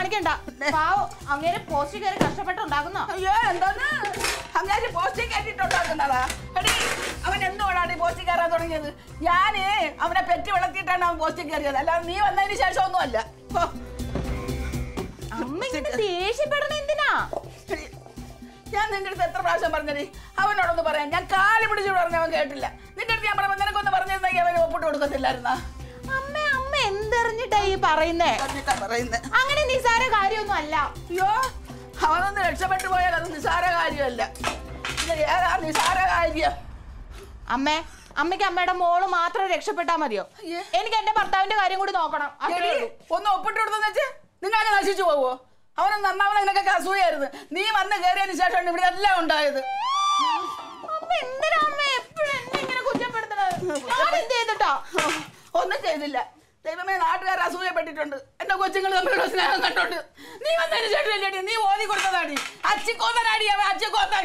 കാണിക്കണ്ട പാവം അങ്ങനെ പോസ്റ്റ് കയറി കഷ്ടപ്പെട്ടുണ്ടാക്കുന്ന അയ്യോ എന്താന്ന് അങ്ങനെ പോസ്റ്റിൽ കയറ്റിട്ടുണ്ടാക്കുന്നതാ എടി അവൻ എന്തുകൊണ്ടാണ് ഈ പോസ്റ്റിൽ കയറാൻ തുടങ്ങിയത് ഞാന് അവനെ പെറ്റി വളർത്തിയിട്ടാണ് അവൻ പോസ്റ്റിൽ കയറിയത് അല്ലാതെ നീ വന്നതിന് ശേഷം ഒന്നുമല്ല ഹോ. അമ്മ ഇങ്ങനെ ദേഷ്യപ്പെടുന്ന എന്തിനാ എടി, ഞാൻ നിന്റെ അടുത്ത് എത്ര പ്രാവശ്യം പറഞ്ഞടി അവനോടൊന്ന് പറയാൻ ഞാൻ കാല് പിടിച്ചു പറഞ്ഞു അവൻ കേട്ടില്ല നിന്റെ അടുത്ത് ഞാൻ പറയുമ്പോൾ നിനക്കൊന്ന് പറഞ്ഞിരുന്നെങ്കിൽ അവന് ഒപ്പിട്ട് കൊടുക്കത്തില്ലായിരുന്നാ അമ്മ അമ്മ എന്തെറിഞ്ഞിട്ടാ ഈ പറയുന്നേ പറഞ്ഞിട്ടാ പറയുന്നത് അങ്ങനെ നിസാര കാര്യമൊന്നും അല്ല അയ്യോ അവനൊന്ന് രക്ഷപ്പെട്ടു പോയാൽ അത് നിസാര കാര്യമല്ല ഇത് ഏതാ നിസാര കാര്യം അമ്മേ അമ്മയ്ക്ക് അമ്മയുടെ മോള് മാത്രം രക്ഷപ്പെട്ടാ മതിയോ അയ്യേ. എനിക്ക് എന്റെ ഭർത്താവിന്റെ കാര്യം കൂടി നോക്കണം അത്രേ എടി, ഉള്ളൂ. ഒന്ന് ഒപ്പിട്ട് കൊടുത്തെന്ന് വെച്ച് നിങ്ങൾ അങ്ങ് നശിച്ചു പോവോ അവനെ നന്നാവണം നിനക്കൊക്കെ അസൂയായിരുന്നു നീ വന്ന് കയറിയതിന് ശേഷമാണ് ഇവിടെ എല്ലാം ഉണ്ടായത് അമ്മ എന്തിനാ അമ്മ എപ്പോഴും എന്നെ ഇങ്ങനെ കുറ്റപ്പെടുത്തണത് ഞാൻ എന്ത് ചെയ്തിട്ടാ ഒന്നും ചെയ്തില്ല ദൈവമേ നാട്ടുകാർ അസൂയപ്പെട്ടിട്ടുണ്ട് എന്റെ കൊച്ചുങ്ങൾ തമ്മിലുള്ള സ്നേഹം കണ്ടോണ്ട് നീ വന്നതിന് ശേഷം അല്ലേടി നീ ഓതി കൊടുത്തതാടി അച്ചിക്കോത്തനാടി അവൻ അച്ചിക്കോത്തൻ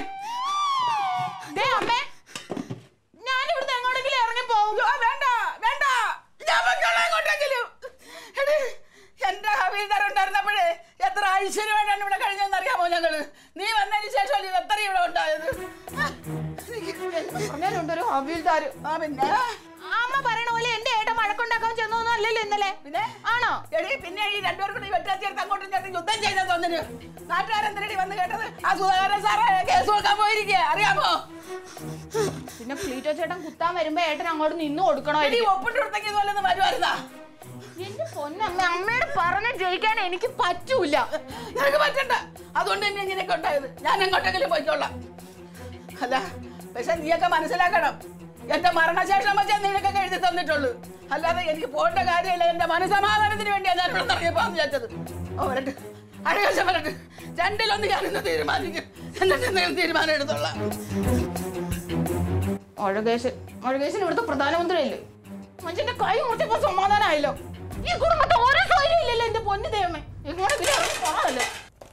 ദേ അമ്മേ ഞാൻ ഇവിടുന്ന് എങ്ങോട്ടെങ്കിലും ഇറങ്ങി പോകും അയ്യോ, വേണ്ട വേണ്ട ഞാൻ പൊയ്ക്കോളാം എങ്ങോട്ടെങ്കിലും എടി എന്റെ ഹവീൽദാർ ഉണ്ടായിരുന്നപ്പോഴേ എത്ര ഐശ്വര്യമായിട്ടാണ് ഇവിടെ കഴിഞ്ഞതെന്ന് അറിയാമോ ഞങ്ങള് നീ വന്നതിന് ശേഷം ഇത് എത്ര ഇവിടെ ഉണ്ടായത് പറഞ്ഞാലുണ്ട് ഒരു ഹവീൽദാര് ആ പിന്നെ അമ്മ പറയണ പോലെ എന്റെ ഏട്ടൻ വഴക്കുണ്ടാക്കാൻ ചെന്നൊന്നും അല്ലല്ലോ ഇന്നലെ പിന്നെ ആണോ എടി പിന്നെ ഈ രണ്ടുപേരും കൂടി വെട്ടാച്ചേർത്ത് അങ്ങോട്ടും ചേർത്ത് യുദ്ധം ചെയ്ത തോന്നിന് നാട്ടുകാരെന്തിനടി വന്ന് കേട്ടത് ആ സുധാകരൻ സാറേ കേസ് കൊടുക്കാൻ പോയിരിക്കുക അറിയാമോ പിന്നെ ക്ലീറ്റോ ചേട്ടൻ കുത്താൻ വരുമ്പോ ഏട്ടൻ അങ്ങോട്ട് നിന്ന് കൊടുക്കണോ എടി ഒപ്പിട്ട് കൊടുത്തെങ്കിൽ ഇതുപോലെ വരുമായിരുന്നാ എന്റെ പൊന്നമ്മ അമ്മയോട് പറഞ്ഞ് ജയിക്കാൻ എനിക്ക് പറ്റൂല നിനക്ക് പറ്റണ്ട അതുകൊണ്ട് തന്നെ ഇങ്ങനെയൊക്കെ ഉണ്ടായത് ഞാൻ എങ്ങോട്ടെങ്കിലും പോയിക്കോളാം അല്ല പക്ഷെ നീയൊക്കെ മനസ്സിലാക്കണം എന്റെ മരണശേഷം വെച്ചാൽ നിനക്കൊക്കെ എഴുതി തന്നിട്ടുള്ളൂ അല്ലാതെ എനിക്ക് പോകേണ്ട കാര്യമില്ല എന്റെ മനസമാധാനത്തിന് വേണ്ടിയാണ് ഞാൻ ഇവിടെ ഇറങ്ങിയപ്പോ വിചാരിച്ചത് ഓ വരട്ടെ അടുത്ത വരട്ടെ രണ്ടിലൊന്ന് ഞാനിന്ന് തീരുമാനിക്കും എന്നിട്ട് എന്തെങ്കിലും തീരുമാനം എടുത്തോളാം ഒഴകേശൻ ഒഴകേശൻ ഇവിടുത്തെ പ്രധാനമന്ത്രിയല്ലേ മനുഷ്യന്റെ കൈ മുട്ടിപ്പോ സമാധാനമായല്ലോ ഈ കുടുംബത്തെ ഓരോ സ്വയം ഇല്ലല്ലോ എന്റെ പൊന്നു ദൈവമേ എങ്ങോട്ടെങ്കിലും ഇറങ്ങി പോണതല്ലേ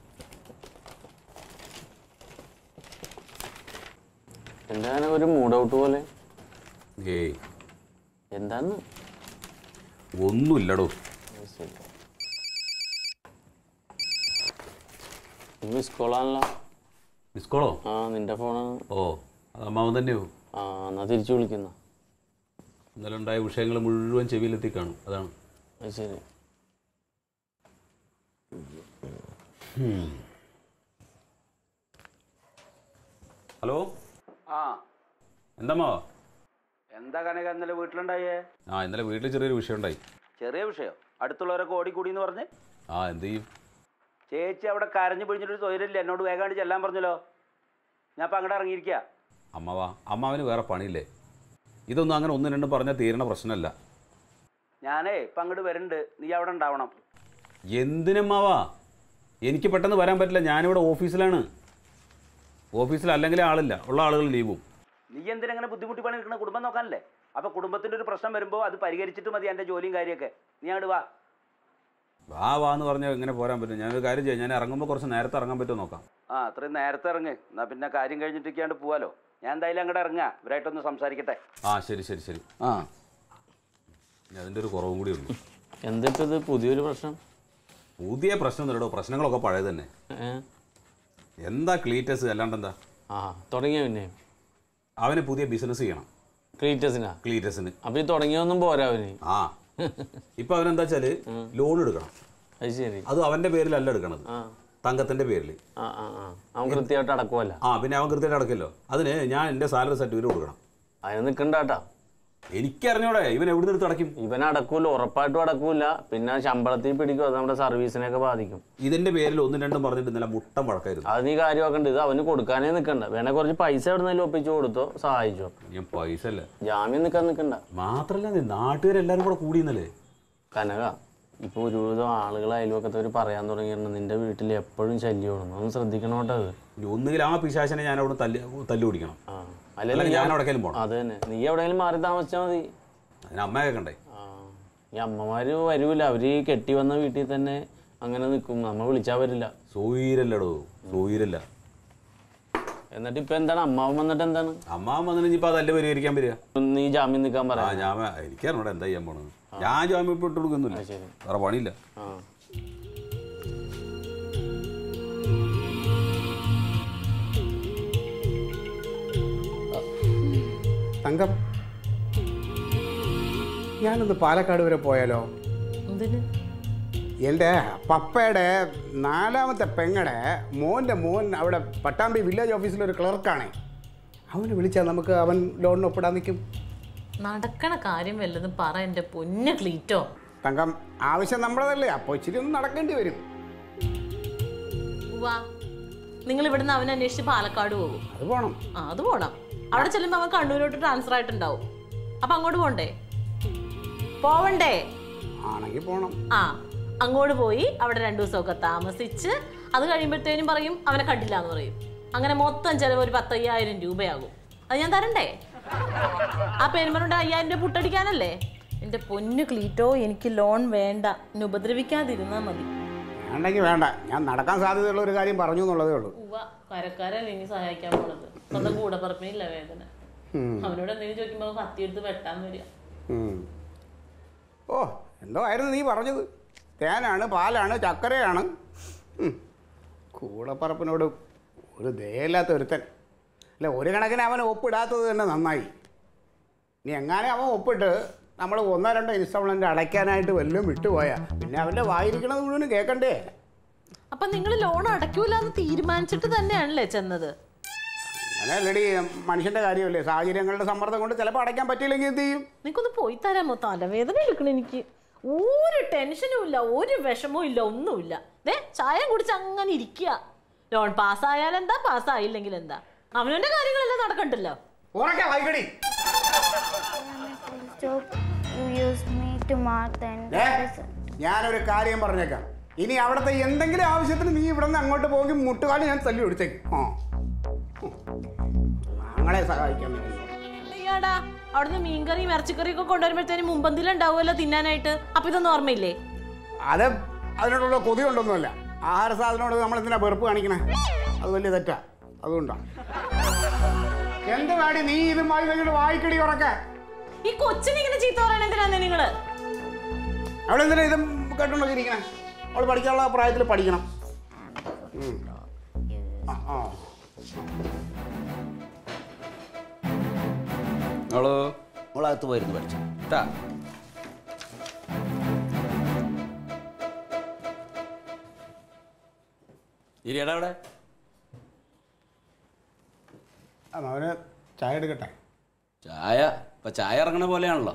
എന്താണ് ഒരു മൂഡ് ഔട്ട് പോലെ ഏയ് എന്താന്ന് ഒന്നുമില്ലടോ മിസ് കോളാണല്ലോ മിസ് കോളോ ആ നിന്റെ ഫോണാണ് ഓ അത് അമ്മാവൻ തന്നെയോ ആ എന്നാ തിരിച്ചു വിളിക്കുന്ന ഇന്നലെ ഉണ്ടായ വിഷയങ്ങൾ മുഴുവൻ ചെവിയിലെത്തി കാണും അതാണ് അത് ശരി ഹലോ ആ എന്താമ്മാവാ എന്താ കനക ഇന്നലെ വീട്ടിലുണ്ടായേ ആ ഇന്നലെ വീട്ടിൽ ചെറിയൊരു വിഷയം ഉണ്ടായി ചെറിയ വിഷയം അടുത്തുള്ളവരൊക്കെ ഓടിക്കൂടി എന്ന് പറഞ്ഞ് ആ എന്ത് ചെയ്യും ചേച്ചി അവിടെ കരഞ്ഞു പിടിഞ്ഞിട്ടൊരു തൊഴിലില്ല എന്നോട് വേഗമായിട്ട് ചെല്ലാൻ പറഞ്ഞല്ലോ ഞാൻ അപ്പം അങ്ങോട്ട് ഇറങ്ങിയിരിക്കുക അമ്മാവാ അമ്മാവന് വേറെ പണിയില്ലേ ഇതൊന്നും അങ്ങനെ ഒന്നും രണ്ടും പറഞ്ഞാൽ തീരണ പ്രശ്നമല്ല ഞാനേ ഇപ്പം അങ്ങോട്ട് വരുന്നുണ്ട് നീ അവിടെ ഉണ്ടാവണം എന്തിനമ്മാവാ എനിക്ക് പെട്ടെന്ന് വരാൻ പറ്റില്ല ഞാനിവിടെ ഓഫീസിലാണ് ഓഫീസിൽ അല്ലെങ്കിൽ ആളില്ല ഉള്ള ആളുകൾ ലീവും നീ എന്തിനങ്ങനെ ബുദ്ധിമുട്ടി പണി നിൽക്കുന്ന കുടുംബം നോക്കാനല്ലേ അപ്പോൾ കുടുംബത്തിൻ്റെ ഒരു പ്രശ്നം വരുമ്പോൾ അത് പരിഹരിച്ചിട്ട് മതി എൻ്റെ ജോലിയും കാര്യമൊക്കെ നീ അങ്ങോട്ട് വാ വാ വാ എന്ന് പറഞ്ഞാൽ എങ്ങനെ പോരാൻ പറ്റും ഞാനൊരു കാര്യം ചെയ്യാം ഞാൻ ഇറങ്ങുമ്പോൾ കുറച്ച് നേരത്തെ ഇറങ്ങാൻ പറ്റുമോ നോക്കാം ആ അത്രയും നേരത്തെ ഇറങ്ങ് എന്നാൽ പിന്നെ കാര്യം കഴിഞ്ഞിട്ടൊക്കെയാണ്ട് പോവാലോ ഞാൻ എന്തായാലും അങ്ങോട്ട് ഇറങ്ങാം ഇവരായിട്ടൊന്ന് സംസാരിക്കട്ടെ ആ ശരി ശരി ശരി ആ ഇനി അതിൻ്റെ ഒരു കുറവും കൂടി ഉള്ളൂ എന്തിപ്പോ ഇത് പുതിയൊരു പ്രശ്നം പുതിയ പ്രശ്നം ഒന്നുമില്ലടോ പ്രശ്നങ്ങളൊക്കെ പഴയ തന്നെ ഏ എന്താ ക്ലീറ്റസ് അല്ലാണ്ട് എന്താ ആ തുടങ്ങിയ പിന്നെ അവന് പുതിയ ബിസിനസ് ചെയ്യണം ക്ലീറ്റസിനാ ക്ലീറ്റസിന് അപ്പൊ ഈ തുടങ്ങിയൊന്നും പോരാ അവന് ആ ഇപ്പൊ അവനെന്താ വെച്ചാല് ലോൺ എടുക്കണം അത് ശരി അത് അവന്റെ പേരിലല്ല എടുക്കണത് ആ തങ്കത്തിന്റെ പേരിൽ ആ ആ ആ അവൻ കൃത്യമായിട്ട് അടക്കുമല്ല ആ പിന്നെ അവൻ കൃത്യമായിട്ട് അടക്കല്ലോ അതിന് ഞാൻ എന്റെ സാലറി സർട്ടിഫിക്കറ്റ് കൊടുക്കണം അതിന് നിൽക്കണ്ടാട്ടാ എനിക്കറിഞ്ഞൂടെ ഇവൻ എവിടെ നിന്ന് അടയ്ക്കും ഇവൻ അടക്കൂല ഉറപ്പായിട്ടും അടക്കൂല പിന്നെ ശമ്പളത്തിൽ പിടിക്കും അത് നമ്മുടെ സർവീസിനെയൊക്കെ ബാധിക്കും ഇതിന്റെ പേരിൽ ഒന്നും രണ്ടും പറഞ്ഞിട്ട് ഇന്നലെ മുട്ടം വഴക്കായിരുന്നു അത് നീ കാര്യമാക്കണ്ട ഇത് അവന് കൊടുക്കാനേ നിൽക്കണ്ട വേണേ കുറച്ച് പൈസ എവിടെ നിന്നെങ്കിലും ഒപ്പിച്ചു കൊടുത്തോ സഹായിച്ചോ ഞാൻ പൈസ അല്ല ജാമ്യം നിൽക്കാൻ നിൽക്കണ്ട മാത്രല്ല നീ നാട്ടുകാരെല്ലാരും കൂടെ കൂടി ഇന്നലെ കനക ഇപ്പൊ ഒരുവിധം ആളുകൾ അയൽവക്കത്തവർ പറയാൻ തുടങ്ങിയിട്ടുണ്ട് നിന്റെ വീട്ടിൽ എപ്പോഴും ശല്യമാണ് ഒന്ന് ശ്രദ്ധിക്കണോട്ടോ അത് ഇനി ഒന്നുകിൽ ആ പിശാശനെ ഞാൻ അവിടെ തല്ലി തല്ലു പിടിക്കണം ആ അല്ലെങ്കിൽ അല്ലെങ്കിൽ ഞാൻ എവിടേക്കാലും പോകണം അത് തന്നെ നീ എവിടെയെങ്കിലും മാറി താമസിച്ചാൽ മതി അതിന് അമ്മ കേൾക്കണ്ടേ ആ ഈ അമ്മമാര് വരൂല അവര് കെട്ടി വന്ന വീട്ടിൽ തന്നെ അങ്ങനെ നിൽക്കും നമ്മ വിളിച്ചാ വരില്ല സൂയിരല്ലടോ സൂയിരല്ല എന്നിട്ട് ഇപ്പൊ എന്താണ് അമ്മാവൻ വന്നിട്ട് എന്താണ് അമ്മാവൻ വന്നിട്ട് ഇനിയിപ്പോൾ അതല്ല പരിഹരിക്കാൻ വരിക നീ ജാമ്യം നിൽക്കാൻ ആ പറയാം ഞാൻ എനിക്കറിഞ്ഞൂടെ എന്താ ചെയ്യാൻ പോണത് ഞാൻ ജാമ്യം ഇപ്പൊ ഇട്ട് കൊടുക്കുന്നില്ല ശരി വേറെ പണിയില്ല ആ തങ്കം ഞാനൊന്ന് പാലക്കാട് വരെ പോയാലോ എന്തിന് എൻ്റെ പപ്പയുടെ നാലാമത്തെ പെങ്ങടെ മോൻ്റെ മോൻ അവിടെ പട്ടാമ്പി വില്ലേജ് ഓഫീസിലൊരു ക്ലർക്കാണ് അവനെ വിളിച്ചാൽ നമുക്ക് അവൻ ലോണിന് ഒപ്പിടാൻ നിൽക്കും നടക്കണ കാര്യം വല്ലതും പറ എന്റെ പൊന്ന് ക്ലീറ്റോ തങ്കം ആവശ്യം നമ്മളതല്ലേ അപ്പോൾ ഇച്ചിരി ഒന്ന് നടക്കേണ്ടി വരും വാ നിങ്ങൾ ഇവിടുന്ന് അവനെ അന്വേഷിച്ച് പാലക്കാട് പോകും അത് പോണം ആ അത് പോണം അവിടെ ചെല്ലുമ്പോ അവൻ കണ്ണൂരോട്ട് ട്രാൻസ്ഫർ ആയിട്ടുണ്ടാവും അപ്പൊ അങ്ങോട്ട് പോണ്ടേ പോവണ്ടേ ആണെങ്കിൽ പോണം ആ അങ്ങോട്ട് പോയി അവിടെ രണ്ടു ദിവസമൊക്കെ താമസിച്ച് അത് കഴിയുമ്പോഴത്തേനും പറയും അവനെ കണ്ടില്ല എന്ന് പറയും അങ്ങനെ മൊത്തം ചെലവ് ഒരു പത്തയ്യായിരം രൂപയാകും അത് ഞാൻ തരണ്ടേ ആ പെരുമനുണ്ട് അയ്യായിരം രൂപ പുട്ടടിക്കാനല്ലേ എന്റെ പൊന്നു ക്ലീറ്റോ എനിക്ക് ലോൺ വേണ്ട എന്നെ ഉപദ്രവിക്കാതിരുന്നാ മതി വേണ്ടെങ്കിൽ വേണ്ട ഞാൻ നടക്കാൻ സാധ്യതയുള്ള ഒരു കാര്യം പറഞ്ഞു എന്നുള്ളതേ ഉള്ളൂ ഉവ്വ കരക്കാരല്ലേ ഇനി സഹായിക്കാൻ പോണത് സ്വന്തം കൂടെ പറപ്പിനില്ല വേദന ഉം. അവനോട് എന്തെങ്കിലും ചോദിക്കുമ്പോ കത്തിയെടുത്ത് വെട്ടാൻ വരിക ഉം. ഓ എന്തോ ആയിരുന്നു നീ പറഞ്ഞത് തേനാണ് പാലാണ് ചക്കരയാണ് ഉം. കൂടപ്പറപ്പിനോട് ഒരു ദയയില്ലാത്ത ഒരുത്തൻ അല്ല ഒരു കണക്കിന് അവൻ ഒപ്പിടാത്തത് തന്നെ നന്നായി ഇനി എങ്ങനെ അവൻ ഒപ്പിട്ട് നമ്മൾ ഒന്നോ രണ്ടോ ഇൻസ്റ്റാൾമെൻ്റ് അടയ്ക്കാനായിട്ട് വല്ലതും വിട്ടുപോയാ പിന്നെ അവൻ്റെ വായിരിക്കണത് മുഴുവനും കേൾക്കണ്ടേ അപ്പൊ നിങ്ങൾ ലോൺ അടയ്ക്കൂല എന്ന് തീരുമാനിച്ചിട്ട് തന്നെയാണല്ലേ ചെന്നത് അങ്ങനെ അല്ലടി മനുഷ്യൻ്റെ കാര്യമല്ലേ സാഹചര്യങ്ങളുടെ സമ്മർദ്ദം കൊണ്ട് ചിലപ്പോൾ അടയ്ക്കാൻ പറ്റിയില്ലെങ്കിൽ എന്ത് ചെയ്യും നിനക്കൊന്ന് പോയി തരാമോ തലവേദന എടുക്കണം എനിക്ക് ഒരു ടെൻഷനും ഇല്ല ഒരു വിഷമവും ഇല്ല ഒന്നുമില്ല ദേ ചായ കുടിച്ച് അങ്ങനെ ഇരിക്കുക ലോൺ പാസ്സായാൽ എന്താ പാസ്സായില്ലെങ്കിൽ എന്താ അവനവന്റെ കാര്യങ്ങളെല്ലാം നടക്കണ്ടല്ലോ ഉറക്കെ വായിക്കടി stop you use me to mark the end ദേ, ഞാനൊരു കാര്യം പറഞ്ഞേക്കാം ഇനി അവിടുത്തെ എന്തെങ്കിലും ആവശ്യത്തിന് നീ ഇവിടെ നിന്ന് അങ്ങോട്ട് പോകി മുട്ടുകാലം ഞാൻ തല്ലി ഒടിച്ചേക്കും ആ ഞങ്ങളെ സഹായിക്കാൻ വേണ്ടി അയ്യാടാ അവിടുന്ന് മീൻകറിയും ഇറച്ചിക്കറിയും ഒക്കെ കൊണ്ടുവരുമ്പോഴത്തേനും മുമ്പന്തിലുണ്ടാവുമല്ലോ തിന്നാനായിട്ട് അപ്പൊ ഇതൊന്നും ഓർമ്മയില്ലേ അത് അതിനോടുള്ള കൊതി കൊണ്ടൊന്നുമല്ല ആഹാര സാധനോട് നമ്മൾ എന്തിനാ വെറുപ്പ് കാണിക്കണേ അത് വലിയ തെറ്റാ അതുകൊണ്ടാണ് എന്ത് വേണ്ടി നീ ഇതുമായി കഴിഞ്ഞിട്ട് വായിക്കടി ഉറക്കെ ഈ കൊച്ചിനെ ഇങ്ങനെ ചീത്ത പറയണ എന്തിനാന്ന് നിങ്ങള് അവിടെ എന്തിനാ ഇതും കേട്ടോണ്ടിരിക്കണേ അവൾ പഠിക്കാനുള്ള പ്രായത്തിൽ പഠിക്കണം ഉം. ആ ആ അവള് അവളകത്ത് പോയിരുന്നു പഠിച്ചു കേട്ടാ ഇരിയടാ അവിടെ ആ, അവന് ചായ എടുക്കട്ടെ ചായ ഇപ്പൊ ചായ ഇറങ്ങണ പോലെയാണല്ലോ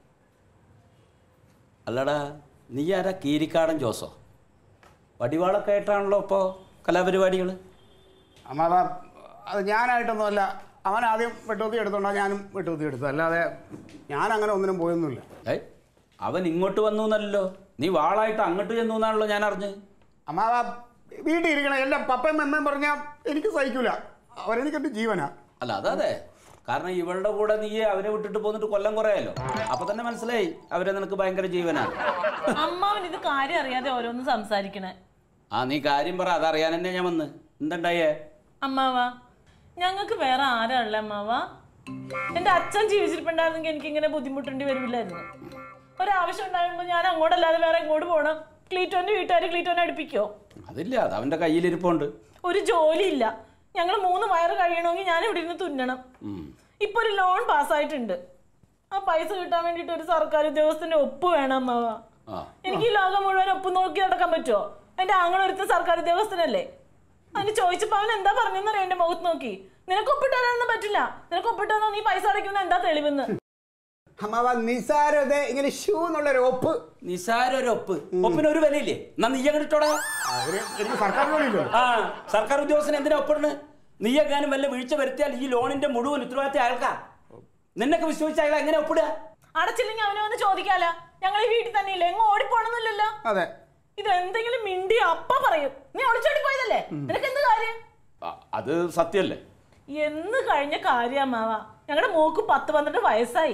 അല്ലടാ നീ ആരാ കീരിക്കാടൻ ജോസോ വടിവാളൊക്കെ ആയിട്ടാണല്ലോ ഇപ്പോൾ കലാപരിപാടികൾ അമ്മ അതാ അത് ഞാനായിട്ടൊന്നുമല്ല അവൻ ആദ്യം വെട്ടുകുത്തി എടുത്തോണ്ടാ ഞാനും വെട്ടുകുത്തി എടുത്തു അല്ലാതെ ഞാൻ അങ്ങനെ ഒന്നിനും പോയൊന്നുമില്ല ഏയ് അവൻ ഇങ്ങോട്ട് വന്നു എന്നല്ലോ നീ വാളായിട്ട് അങ്ങോട്ട് ചെന്നു എന്നാണല്ലോ ഞാൻ അറിഞ്ഞ് അമ്മ അതാ വീട്ടിൽ ഇരിക്കണ എല്ലാം പപ്പയും അമ്മയും പറഞ്ഞാൽ എനിക്ക് സഹിക്കൂല അവരെനിക്കെൻ്റെ ജീവനാ അല്ല അതെ കാരണം ഇവളുടെ കൂടെ നീ അവരെ വിട്ടിട്ട് പോന്നിട്ട് കൊല്ലം കുറയാലോ അപ്പൊ തന്നെ മനസ്സിലായി അവരെ നിനക്ക് ഭയങ്കര ജീവനാണ് അമ്മാവൻ ഇത് കാര്യം അറിയാതെ ഓരോന്ന് സംസാരിക്കണേ ആ നീ കാര്യം പറ അതറിയാൻ തന്നെ ഞാൻ വന്ന് എന്തുണ്ടായേ അമ്മാവ ഞങ്ങൾക്ക് വേറെ ആരാ ഉള്ള അമ്മാവ എന്റെ അച്ഛൻ ജീവിച്ചിരിപ്പുണ്ടായിരുന്നെങ്കിൽ എനിക്ക് ഇങ്ങനെ ബുദ്ധിമുട്ടേണ്ടി വരില്ലായിരുന്നു ഒരാവശ്യം ഉണ്ടാകുമ്പോൾ ഞാൻ അങ്ങോട്ടല്ലാതെ വേറെ എങ്ങോട്ട് പോകണം ക്ലീറ്റോന്റെ വീട്ടുകാർ ക്ലീറ്റോനെ അടുപ്പിക്കോ അതില്ല അത് അവന്റെ കയ്യിലിരിപ്പുണ്ട് ഒരു ജോലിയില്ല ഞങ്ങൾ മൂന്ന് വയറ് കഴിയണമെങ്കിൽ ഞാൻ ഇവിടെ ഇരുന്ന് തുന്നണം ഉം. ഇപ്പൊ ഒരു ലോൺ പാസ്സായിട്ടുണ്ട് ആ പൈസ കിട്ടാൻ വേണ്ടിട്ട് ഒരു സർക്കാർ ഉദ്യോഗസ്ഥന്റെ ഒപ്പ് വേണം അമ്മാവ ആ എനിക്ക് ഈ ലോകം മുഴുവൻ ഒപ്പ് നോക്കി നടക്കാൻ പറ്റുമോ എന്റെ ആങ്ങൾ ഒരുത്ത സർക്കാർ ഉദ്യോഗസ്ഥനല്ലേ അതിന് ചോദിച്ചപ്പോ അവൻ എന്താ പറഞ്ഞെന്നറിയാം എന്റെ മുഖത്ത് നോക്കി നിനക്ക് ഒപ്പിട്ടാനൊന്നും പറ്റില്ല നിനക്ക് ഒപ്പിട്ടാ നീ പൈസ അടയ്ക്കുന്ന എന്താ തെളിവെന്ന് അമ്മാവ നിസാരത ഇങ്ങനെ ഷൂ എന്നുള്ളൊരു ഒപ്പ് നിസാര ഒരു ഒപ്പ് ഒപ്പിന് ഒരു വിലയില്ലേ എന്നാ നീ അങ്ങോട്ട് ഇട്ടോടാ അവര് എനിക്ക് സർക്കാർ ജോലിയില്ലോ ആ സർക്കാർ ഉദ്യോഗസ്ഥൻ എന്തിനാ ഒപ്പിടണ് നീ എങ്ങാനും വല്ല വീഴ്ച വരുത്തിയാൽ ഈ ലോണിന്റെ മുഴുവൻ ഉത്തരവാദിത്തം അയാൾക്കാ നിന്നൊക്കെ വിശ്വസിച്ച അയാൾ എങ്ങനെ ഒപ്പിടുക അടച്ചില്ലെങ്കിൽ അവനെ വന്ന് ചോദിക്കാലോ ഞങ്ങൾ ഈ വീട്ടിൽ തന്നെ ഇല്ല എങ്ങും ഓടിപ്പോണമെന്നില്ലല്ലോ അതെ ഇത് എന്തെങ്കിലും മിണ്ടി അപ്പ പറയും നീ ഒളിച്ചോടി പോയതല്ലേ നിനക്ക് എന്ത് കാര്യം ആ, അത് സത്യല്ലേ എന്ന് കഴിഞ്ഞ കാര്യമാവ ഞങ്ങളുടെ മോക്ക് പത്ത് പന്ത്രണ്ട് വയസ്സായി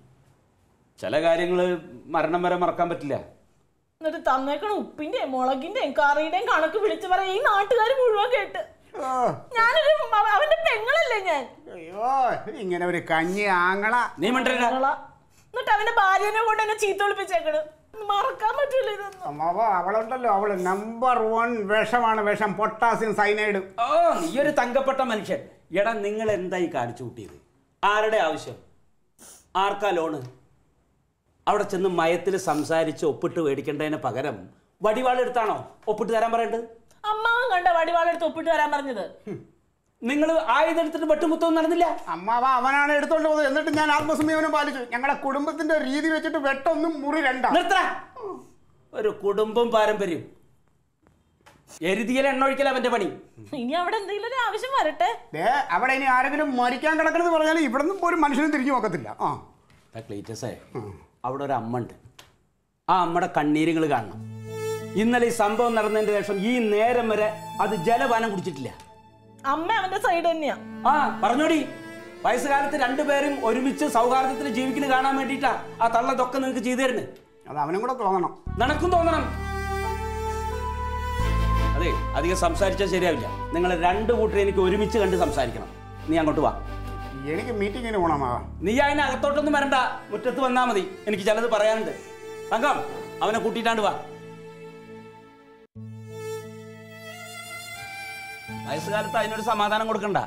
ചില കാര്യങ്ങൾ മരണം വരെ മറക്കാൻ പറ്റില്ല എന്നിട്ട് തന്നേക്കണ ഉപ്പിന്റെയും മുളകിന്റെയും കറിയുടെയും കണക്ക് വിളിച്ചു പറയാ ഈ നാട്ടുകാർ മുഴുവൻ കേട്ട് ഓ, ഞാനൊരു അവ- അവന്റെ പെങ്ങളല്ലേ ഞാൻ അയ്യോ ഇങ്ങനെ ഒരു കഞ്ഞി ആങ്ങള നീ മിണ്ടരുതാ പെങ്ങളാ. എന്നിട്ട് അവന്റെ ഭാര്യനെ കൊണ്ട് എന്നെ ചീത്ത വിളിപ്പിച്ചേക്കണ് മറക്കാൻ പറ്റൂല ഇതൊന്നും അമ്മാവ അവളുണ്ടല്ലോ അവള് നമ്പർ വൺ വിഷമാണ് വിഷം പൊട്ടാസ്യം സൈനൈഡ് ഓ നീ ഒരു തങ്കപ്പെട്ട മനുഷ്യൻ എടാ നിങ്ങൾ എന്തായി കാണിച്ചു കൂട്ടിയത് ആരുടെ ആവശ്യം ആർക്കാ ലോണ് അവിടെ ചെന്ന് മയത്തിൽ സംസാരിച്ച് ഒപ്പിട്ട് മേടിക്കേണ്ടതിന് പകരം വടിവാളെടുത്താണോ ഒപ്പിട്ട് തരാൻ പറയേണ്ടത് അമ്മാവൻ കണ്ട വടിവാളെടുത്ത് ഒപ്പിട്ട് വരാൻ പറഞ്ഞത് നിങ്ങൾ ആയുധം എടുത്തിട്ട് വെട്ടുമുത്തൊന്നും നടന്നില്ല അമ്മാവ അവനാണ് എടുത്തോണ്ട് പോകുന്നത് എന്നിട്ട് ഞാൻ ആത്മസംയമനം പാലിച്ചു ഞങ്ങളുടെ കുടുംബത്തിന്റെ രീതി വെച്ചിട്ട് വെട്ടൊന്നും മുറി രണ്ടാ നിർത്ത ഒരു കുടുംബം പാരമ്പര്യം എരുതിയിൽ എണ്ണ ഒഴിക്കല അവന്റെ പണി ഇനി അവിടെ എന്തെങ്കിലും ഒരു ആവശ്യം വരട്ടെ ദേ അവിടെ ഇനി ആരെങ്കിലും മരിക്കാൻ കിടക്കണമെന്ന് പറഞ്ഞാൽ ഇവിടെ നിന്നും ഒരു മനുഷ്യനും തിരിഞ്ഞു നോക്കത്തില്ല ആ ദാ ക്ലീറ്റസേ അവിടെ ഒരു അമ്മ ഉണ്ട് ആ അമ്മയുടെ കണ്ണീരുകൾ കാണണം ഇന്നലെ ഈ സംഭവം നടന്നതിന് ശേഷം ഈ നേരം വരെ അത് ജലപാനം കുടിച്ചിട്ടില്ല അമ്മ അവന്റെ സൈഡ് തന്നെയാ ആ പറഞ്ഞോടി വയസ്സുകാലത്ത് രണ്ടുപേരും ഒരുമിച്ച് സൗഹാർദ്ദത്തിൽ ജീവിക്കുന്നത് കാണാൻ വേണ്ടിയിട്ടാ ആ തള്ളതൊക്കെ നിങ്ങൾക്ക് ചെയ്തു തരുന്നത് അത് അവനും കൂടെ തോന്നണം നിനക്കും തോന്നണം അതെ അധികം സംസാരിച്ചാൽ ശരിയാവില്ല നിങ്ങൾ രണ്ട് കൂട്ടരെ എനിക്ക് ഒരുമിച്ച് കണ്ട് സംസാരിക്കണം നീ അങ്ങോട്ട് വാ എനിക്ക് മീറ്റിങ്ങിന് പോകണം മാവ നീ അതിന് അകത്തോട്ടൊന്നും വരണ്ട മുറ്റത്ത് വന്നാ മതി എനിക്ക് ചിലത് പറയാനുണ്ട് തങ്കം അവനെ കൂട്ടിയിട്ടാണ്ട് വാ വയസ്സുകാലത്ത് അതിനൊരു സമാധാനം കൊടുക്കണ്ട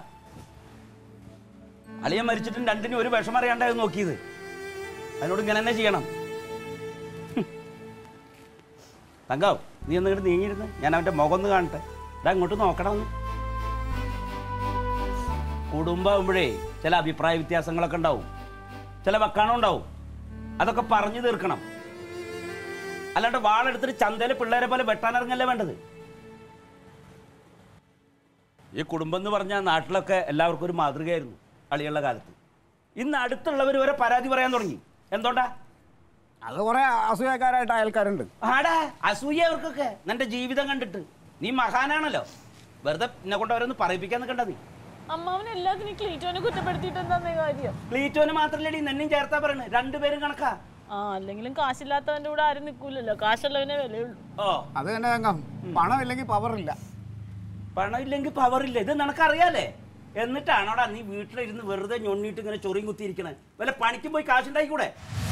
അളിയൻ മരിച്ചിട്ടും രണ്ടിനും ഒരു വിഷമം അറിയാണ്ടായിരുന്നു നോക്കിയത് അതിനോട് ഇങ്ങനെ തന്നെ ചെയ്യണം ഹും. തങ്കം നീ ഒന്ന് ഇങ്ങോട്ട് നീങ്ങിയിരുന്ന് ഞാൻ അവന്റെ മുഖം ഒന്ന് കാണട്ടെ ഇതാ അങ്ങോട്ട് നോക്കണം ഒന്ന് കുടുംബമാകുമ്പോഴേ ചില അഭിപ്രായ വ്യത്യാസങ്ങളൊക്കെ ഉണ്ടാവും ചില വക്കാണം ഉണ്ടാവും അതൊക്കെ പറഞ്ഞു തീർക്കണം അല്ലാണ്ട് വാളെടുത്തിട്ട് ചന്തയിലെ പിള്ളേരെ പോലെ വെട്ടാനിറങ്ങല്ലേ വേണ്ടത് ഈ കുടുംബം എന്ന് പറഞ്ഞാൽ നാട്ടിലൊക്കെ എല്ലാവർക്കും ഒരു മാതൃകയായിരുന്നു അളിയുള്ള കാലത്ത് ഇന്ന് അടുത്തുള്ളവർ വരെ പരാതി പറയാൻ തുടങ്ങി എന്തുകൊണ്ടാ അത് കുറെ അസൂയക്കാരായിട്ട് അയൽക്കാരുണ്ട് ആടാ അസൂയ അവർക്കൊക്കെ നിന്റെ ജീവിതം കണ്ടിട്ട് നീ മഹാനാണല്ലോ വെറുതെ എന്നെ കൊണ്ട് അവരൊന്ന് പറയിപ്പിക്കാൻ നിൽക്കണ്ട നീ അമ്മാവൻ എല്ലാത്തിനും ക്ലീറ്റോനെ കുറ്റപ്പെടുത്തിയിട്ട് എന്താ കാര്യം ക്ലീറ്റോന് മാത്രല്ലടി നിന്നെയും ചേർത്താ പറയണേ രണ്ടുപേരും കണക്കാ ആ അല്ലെങ്കിലും കാശില്ലാത്തവന്റെ കൂടെ ആരും നിൽക്കൂലല്ലോ കാശുള്ളവനെ വിലയുള്ളൂ ഓ അത് തന്നെ തങ്കം പണമില്ലെങ്കിൽ പവറില്ല പണമില്ലെങ്കിൽ പവറില്ല ഇത് നിനക്കറിയാലേ എന്നിട്ടാണോടാ നീ വീട്ടിലിരുന്ന് വെറുതെ ഞൊണ്ണിയിട്ട് ഇങ്ങനെ ചൊറിയും കുത്തിയിരിക്കണേ വല്ല പണിക്കും പോയി കാശുണ്ടായിക്കൂടെ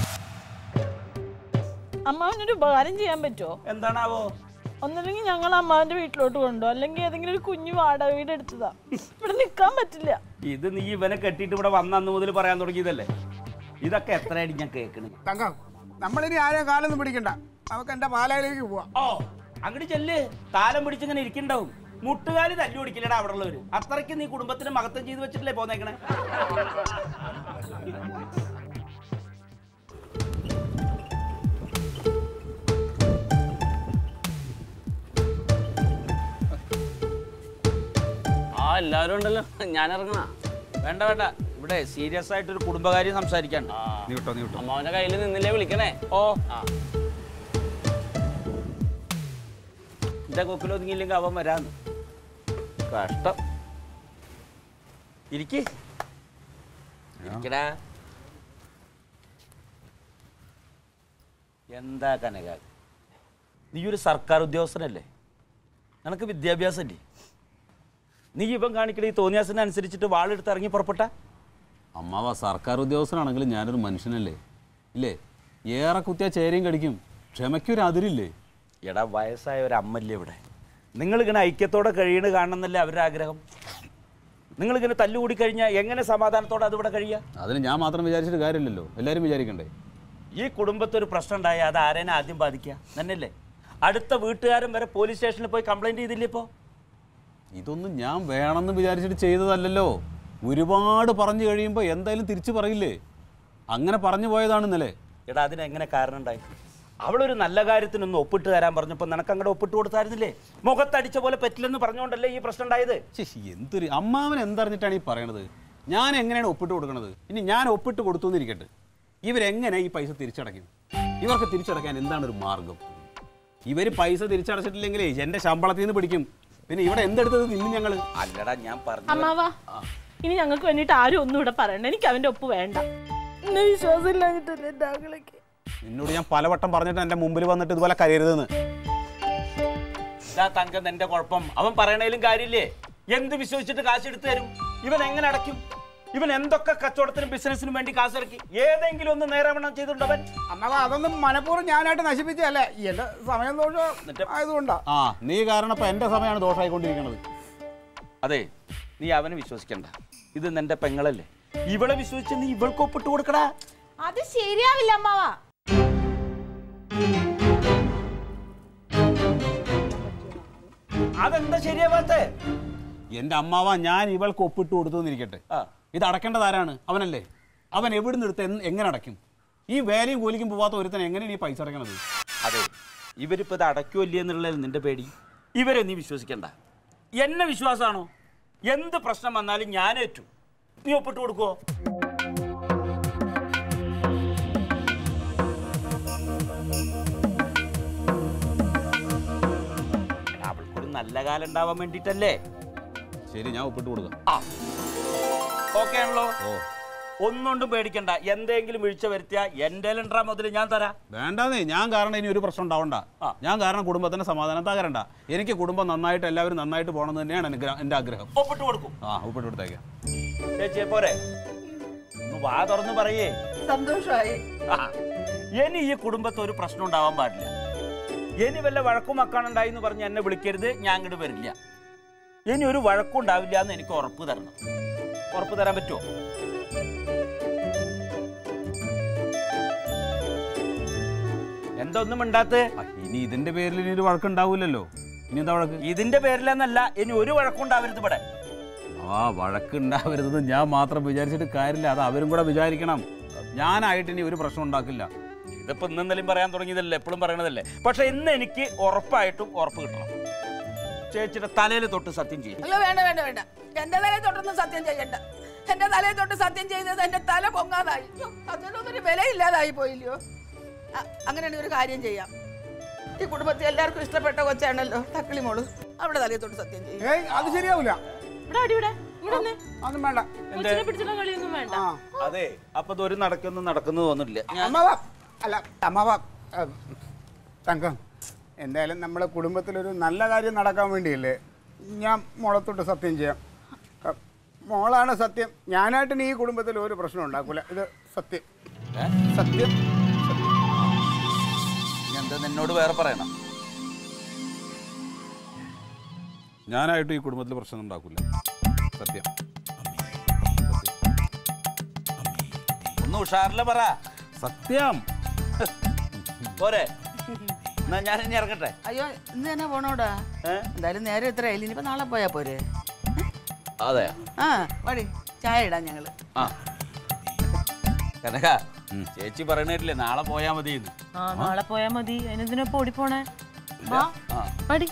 അമ്മാവനൊരു ഉപകാരം ചെയ്യാൻ പറ്റുമോ എന്താണാവോ ഒന്നില്ലെങ്കിൽ ഞങ്ങൾ അമ്മാവന്റെ വീട്ടിലോട്ട് കൊണ്ടുപോകും അല്ലെങ്കിൽ ഏതെങ്കിലും ഒരു കുഞ്ഞു വാടക വീട് എടുത്തതാ ഇവിടെ നിൽക്കാൻ പറ്റില്ല ഇത് നീ ഇവനെ കെട്ടിയിട്ട് ഇവിടെ വന്ന അന്ന് മുതൽ പറയാൻ തുടങ്ങിയതല്ലേ ഇതൊക്കെ എത്രയായിട്ട് ഞാൻ കേൾക്കണേ തങ്കം നമ്മളിനി ആരെയും കാലൊന്നും പിടിക്കണ്ട നമുക്ക് എന്റെ പാലയിലേക്ക് പോവാം ഓ അങ്ങോട്ട് ചെല്ല് താലം പിടിച്ചിങ്ങനെ ഇരിക്കണ്ടാവും മുട്ടുകാല് തല്ലു പിടിക്കില്ലടാ അവിടെ ഉള്ളവര് അത്രയ്ക്ക് നീ കുടുംബത്തിന് മഹത്വം ചെയ്ത് വെച്ചിട്ടില്ലേ പോന്നേക്കണേ ആ എല്ലാവരും ഉണ്ടല്ലോ ഞാൻ ഇറങ്ങണ വേണ്ട വേണ്ട ഇവിടെ സീരിയസ് ആയിട്ടൊരു കുടുംബകാര്യം സംസാരിക്കാൻ നീ വിട്ടോ നീ വിട്ടോ അമ്മാവന്റെ കയ്യിൽ നിന്നില്ലേ വിളിക്കണേ ഓ ആ എന്റെ കൊക്കിലൊതുങ്ങിയില്ലെങ്കിൽ അവൻ വരാന്ന് കഷ്ടം ഇരിക്ക് ഇരിക്കടാ എന്താ കനക നീ ഒരു സർക്കാർ ഉദ്യോഗസ്ഥനല്ലേ നിനക്ക് വിദ്യാഭ്യാസമല്ലേ നീ ഇവൻ കാണിക്കണ ഈ തോന്നിയാസിനനുസരിച്ചിട്ട് വാളെടുത്ത് ഇറങ്ങി പുറപ്പെട്ട അമ്മാവ സർക്കാർ ഉദ്യോഗസ്ഥനാണെങ്കിലും ഞാനൊരു മനുഷ്യനല്ലേ ഇല്ലേ ഏറെ കുത്തിയാ ചേരയും കടിക്കും ക്ഷമയ്ക്കൊരു അതിരില്ലേ എടാ വയസ്സായ ഒരു അമ്മല്ലേ ഇവിടെ നിങ്ങളിങ്ങനെ ഐക്യത്തോടെ കഴിയണ കാണണമെന്നല്ലേ അവരുടെ ആഗ്രഹം നിങ്ങളിങ്ങനെ തല്ലുകൂടി കഴിഞ്ഞാൽ എങ്ങനെ സമാധാനത്തോടെ അതിവിടെ കഴിയുക അതിന് ഞാൻ മാത്രം വിചാരിച്ചിട്ട് കാര്യമില്ലല്ലോ എല്ലാവരും വിചാരിക്കണ്ടേ ഈ കുടുംബത്തിൽ ഒരു പ്രശ്നം ഉണ്ടായാൽ അത് ആരേനെ ആദ്യം ബാധിക്കുക തന്നെയല്ലേ അടുത്ത വീട്ടുകാരൻ വരെ പോലീസ് സ്റ്റേഷനിൽ പോയി കംപ്ലൈന്റ് ചെയ്തില്ലേ ഇപ്പോൾ ഇതൊന്നും ഞാൻ വേണമെന്ന് വിചാരിച്ചിട്ട് ചെയ്തതല്ലല്ലോ ഒരുപാട് പറഞ്ഞു കഴിയുമ്പോൾ എന്തായാലും തിരിച്ചു പറയില്ലേ അങ്ങനെ പറഞ്ഞു പോയതാണ് ഇന്നലെ എടാ അതിനെങ്ങനെ കാരണം ഉണ്ടായി അവളൊരു നല്ല കാര്യത്തിനൊന്ന് ഒപ്പിട്ട് തരാൻ പറഞ്ഞപ്പോൾ നിനക്ക് അങ്ങോട്ട് ഒപ്പിട്ട് കൊടുത്തായിരുന്നില്ലേ മുഖത്തടിച്ച പോലെ പറ്റില്ലെന്ന് പറഞ്ഞുകൊണ്ടല്ലേ ഈ പ്രശ്നം ഉണ്ടായത് ശ്ശേ, എന്തൊരു അമ്മാവൻ എന്തറിഞ്ഞിട്ടാണ് ഈ പറയണത് ഞാൻ എങ്ങനെയാണ് ഒപ്പിട്ട് കൊടുക്കണത് ഇനി ഞാൻ ഒപ്പിട്ട് കൊടുത്തു എന്നിരിക്കട്ടെ ഇവരെങ്ങനെ ഈ പൈസ തിരിച്ചടയ്ക്കും ഇവർക്ക് തിരിച്ചടയ്ക്കാൻ എന്താണ് ഒരു മാർഗം ഇവർ പൈസ തിരിച്ചടച്ചിട്ടില്ലെങ്കിലേ എൻ്റെ ശമ്പളത്തിൽ നിന്ന് പിടിക്കും പിന്നെ ഇവിടെ എന്തെടുത്തത് തിന്നും ഞങ്ങൾ അല്ലടാ ഞാൻ പറഞ്ഞു അമ്മാവാ ഇനി ഞങ്ങൾക്ക് വേണ്ടിയിട്ട് ആരും ഒന്നും ഇവിടെ പറയണ്ട എനിക്ക് അവന്റെ ഒപ്പ് വേണ്ട എന്നെ വിശ്വാസം ഇല്ലാഞ്ഞിട്ടല്ലേ എന്റെ ആകളൊക്കെ നിന്നോട് ഞാൻ പലവട്ടം പറഞ്ഞിട്ട് എൻ്റെ മുമ്പിൽ വന്നിട്ട് ഇതുപോലെ കരയരുതെന്ന് ഇതാ തങ്കം നിന്റെ കുഴപ്പം അവൻ പറയണേലും കാര്യമില്ലേ എന്ത് വിശ്വസിച്ചിട്ട് കാശ് എടുത്തു തരും ഇവൻ എങ്ങനെ അടയ്ക്കും ഇവൻ എന്തൊക്കെ കച്ചവടത്തിനും ബിസിനസിനും വേണ്ടി കാശ് ഇറക്കി ഏതെങ്കിലും ഒന്ന് നേരവണ്ണം ചെയ്തിട്ടുണ്ടോ അവൻ അമ്മ അതൊന്നും മനഃപൂർവ്വം ഞാനായിട്ട് നശിപ്പിച്ചല്ലേ എന്റെ സമയം ദോഷം ആയതുകൊണ്ടാ ആ നീ കാരണം ഇപ്പം എൻ്റെ സമയമാണ് ദോഷമായിക്കൊണ്ടിരിക്കുന്നത് അതെ നീ അവനെ വിശ്വസിക്കണ്ട ഇത് നിന്റെ പെങ്ങളല്ലേ ഇവളെ വിശ്വസിച്ച് നീ ഇവൾക്ക് ഒപ്പിട്ട് കൊടുക്കടാ അത് ശരിയാവില്ല അമ്മാവ അതെന്താ ശരിയാവാത്തേ എന്റെ അമ്മാവ ഞാൻ ഇവൾക്ക് ഒപ്പിട്ട് കൊടുത്തു എന്നിരിക്കട്ടെ ആ. ഇത് അടക്കേണ്ടത് ആരാണ് അവനല്ലേ അവൻ എവിടുന്ന് എടുത്ത് എന്ന് എങ്ങനെ അടയ്ക്കും ഈ വേലയും കൂലിക്കും പോവാത്ത ഒരുത്തൻ എങ്ങനെയാണ് ഈ പൈസ അടയ്ക്കണത് അതെ ഇവരിപ്പോ ഇത് അടയ്ക്കോ ഇല്ലേ എന്നുള്ളത് നിന്റെ പേടി ഇവരെ നീ വിശ്വസിക്കണ്ട എന്നെ വിശ്വാസമാണോ എന്ത് പ്രശ്നം വന്നാലും ഞാൻ ഏറ്റു നീ ഒപ്പിട്ട് കൊടുക്കുവോ അവൾക്കൊരു നല്ല കാലം ഉണ്ടാവാൻ വേണ്ടിട്ടല്ലേ ശരി ഞാൻ ഒപ്പിട്ട് കൊടുക്കാം ആ ഓക്കെ ആണല്ലോ ഓ ഒന്നുകൊണ്ടും പേടിക്കണ്ട എന്തെങ്കിലും വീഴ്ച വരുത്തിയ എന്റെ ലണ്ടറ മുതൽ ഞാൻ തരാം വേണ്ടാന്നേ ഞാൻ കാരണം ഇനി ഒരു പ്രശ്നം ഉണ്ടാവണ്ട ആ. ഞാൻ കാരണം കുടുംബത്തിന്റെ സമാധാനം തകരണ്ട എനിക്ക് കുടുംബം നന്നായിട്ട് എല്ലാവരും നന്നായിട്ട് പോകണമെന്ന് തന്നെയാണ് എനിക്ക് എൻ്റെ ആഗ്രഹം ഒപ്പിട്ട് കൊടുക്കും ആ ഒപ്പിട്ട് കൊടുത്തേക്കാം ചേച്ചിയെ പോരെ ഒന്ന് വാ തുറന്ന് പറയേ സന്തോഷമായി ആ, ഇനി ഈ കുടുംബത്തിൽ ഒരു പ്രശ്നം ഉണ്ടാവാൻ പാടില്ല ഇനി വല്ല വഴക്കും മക്കാണുണ്ടായി എന്ന് പറഞ്ഞ് എന്നെ വിളിക്കരുത് ഞാൻ അങ്ങോട്ട് വരില്ല ഇനി ഒരു വഴക്കും ഉണ്ടാവില്ല എന്ന് എനിക്ക് ഉറപ്പ് തരണം ഉറപ്പ് തരാൻ പറ്റുമോ എന്താ ഒന്നും മിണ്ടാത്ത ആ, ഇനി ഇതിന്റെ പേരിൽ ഇനി ഒരു വഴക്കുണ്ടാവില്ലല്ലോ ഇനി എന്താ വഴക്ക് ഇതിന്റെ പേരിലെന്നല്ല ഇനി ഒരു വഴക്കും ഉണ്ടാവരുത് ഇവിടെ ആ വഴക്കുണ്ടാവരുതെന്ന് ഞാൻ മാത്രം വിചാരിച്ചിട്ട് കാര്യമില്ല അത് അവരും കൂടെ വിചാരിക്കണം ഞാനായിട്ട് ഇനി ഒരു പ്രശ്നം ഉണ്ടാക്കില്ല ഇതിപ്പോ ഇന്നെന്തെങ്കിലും പറയാൻ തുടങ്ങിയതല്ലേ എപ്പോഴും പറയണതല്ലേ പക്ഷെ ഇന്ന് എനിക്ക് ഉറപ്പായിട്ടും ഉറപ്പ് കിട്ടണം ചേച്ചിയുടെ തലയിൽ തൊട്ട് സത്യം ചെയ്യും അയ്യോ വേണ്ട വേണ്ട വേണ്ട എന്റെ തലയിൽ തൊട്ടൊന്നും സത്യം ചെയ്യണ്ട എന്റെ തലയിൽ തൊട്ട് സത്യം ചെയ്തത് എന്റെ തല പൊങ്ങാതായി അയ്യോ, അതിനൊന്നും ഒരു വിലയില്ലാതായി പോയില്ലയോ അ, അങ്ങനെയാണെങ്കിൽ ഒരു കാര്യം ചെയ്യാം ഈ കുടുംബത്തിൽ എല്ലാവർക്കും ഇഷ്ടപ്പെട്ട കൊച്ചാണല്ലോ തക്കിളി മോള് അവിടെ തലയിൽ തൊട്ട് സത്യം ചെയ്യും ഏയ് അത് ശരിയാവില്ല ഇവിടെ അടി ഇവിടെ ഇവിടെ വന്നേ. അതൊന്നും വേണ്ട കൊച്ചിനെ പിടിച്ചുള്ള കളിയൊന്നും വേണ്ട ആ അതെ അപ്പൊ ഇതൊരു നടക്കൊന്നും നടക്കുന്നു തോന്നില്ല അമ്മാവ അല്ല അമ്മാവ ഏ, തങ്കം എന്തായാലും നമ്മുടെ കുടുംബത്തിലൊരു നല്ല കാര്യം നടക്കാൻ വേണ്ടിയല്ലേ ഞാൻ മോളത്തോട്ട് സത്യം ചെയ്യാം ഏ, മോളാണ് സത്യം ഞാനായിട്ട് ഇനി ഈ കുടുംബത്തിൽ ഒരു പ്രശ്നം ഉണ്ടാക്കൂല ഇത് സത്യം സത്യം എന്താ നിന്നോട് വേറെ പറയണം ഞാനായിട്ട് ഈ കുടുംബത്തിൽ പ്രശ്നം ഉണ്ടാക്കില്ല സത്യം ഒന്ന് ഉഷാറില്ല പറ സത്യം പോരെ എന്നാ ഞാൻ ഇനി ഇറങ്ങട്ടെ അയ്യോ ഇന്ന് തന്നെ പോണോടാ ഏ? എന്തായാലും നേരെ എത്ര ആയില്ല ഇനിയിപ്പോ നാളെ പോയാ പോരെ അതെ ആ വടി ചായ ഇടാം ഞങ്ങള് ആ കനക ചേച്ചി പറയണില്ലേ നാളെ പോയാ മതി ആ നാളെ പോയാ മതി അതിനെന്തിനൊപ്പം ഓടിപ്പോണേ വാ ആ പടി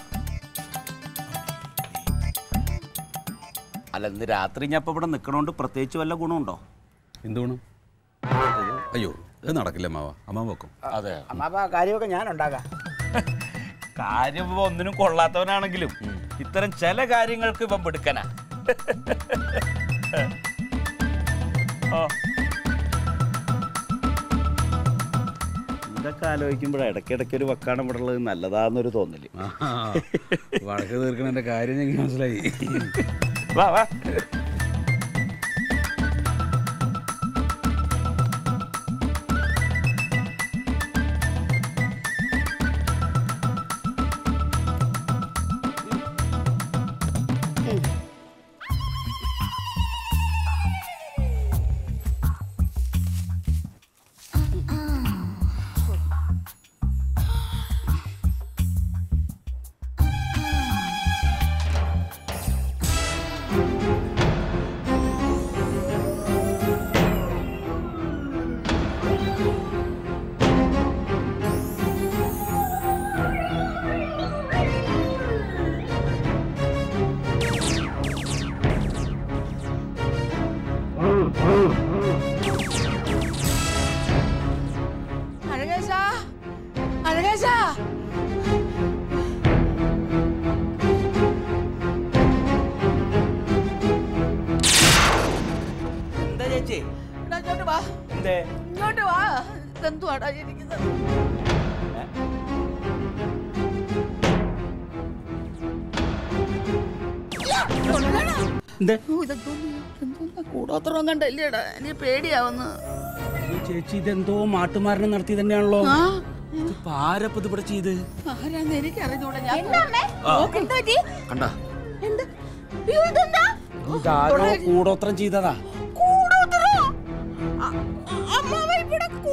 അല്ല ഇന്ന് രാത്രി ഞാൻ ഇപ്പൊ ഇവിടെ നിക്കണോണ്ട് പ്രത്യേകിച്ച് വല്ല ഗുണമുണ്ടോ എന്ത് വേണം അയ്യോ ഇത് നടക്കില്ല അമ്മാവ അമ്മാവ വെക്കും അതെ അമ്മാവ കാര്യമൊക്കെ ഞാൻ ഉണ്ടാക്കാം കാര്യം ഇപ്പൊ ഒന്നിനും കൊള്ളാത്തവനാണെങ്കിലും ഇത്തരം ചില കാര്യങ്ങൾക്ക് ഇവൻ പെടുക്കനാ ആ. ഇതൊക്കെ ആലോചിക്കുമ്പോഴാണ് ഇടയ്ക്കിടയ്ക്ക് ഒരു വക്കാണം ഇവിടെ ഉള്ളത് നല്ലതാന്നൊരു തോന്നല് വഴക്ക് തീർക്കണ കാര്യം എനിക്ക് മനസ്സിലായി വാ വാ അഴകേശ അഴകേശ എന്താ ചേച്ചി എടാ, ഇങ്ങോട്ട് വാ എന്തേ ഇങ്ങോട്ട് വാ ഇതെന്തുവാടാ ഇരിക്കുന്നത് എന്തേ ഓ, ഇതെന്തോന്ന്? ഇതെന്തോന്ന്? കൂടോത്രം കണ്ടല്ലേടാ എനിക്ക് പേടിയാവുന്നു ചേച്ചി ഇതെന്തോ മാട്ടുമാരണം നടത്തി തന്നെയാണല്ലോ ആ ഇതിപ്പോ ആരപ്പത് ഇവിടെ ചെയ്ത് ആരാന്ന് എനിക്ക് അറിഞ്ഞൂടാ ഞാൻ കണ്ട എന്ത്? അയ്യോ, ഇതെന്താ? ഇതാരോ കൂടോത്രം ചെയ്തതാ കൂടോത്രോ? അ- അ- അമ്മാവ ഇവിടെ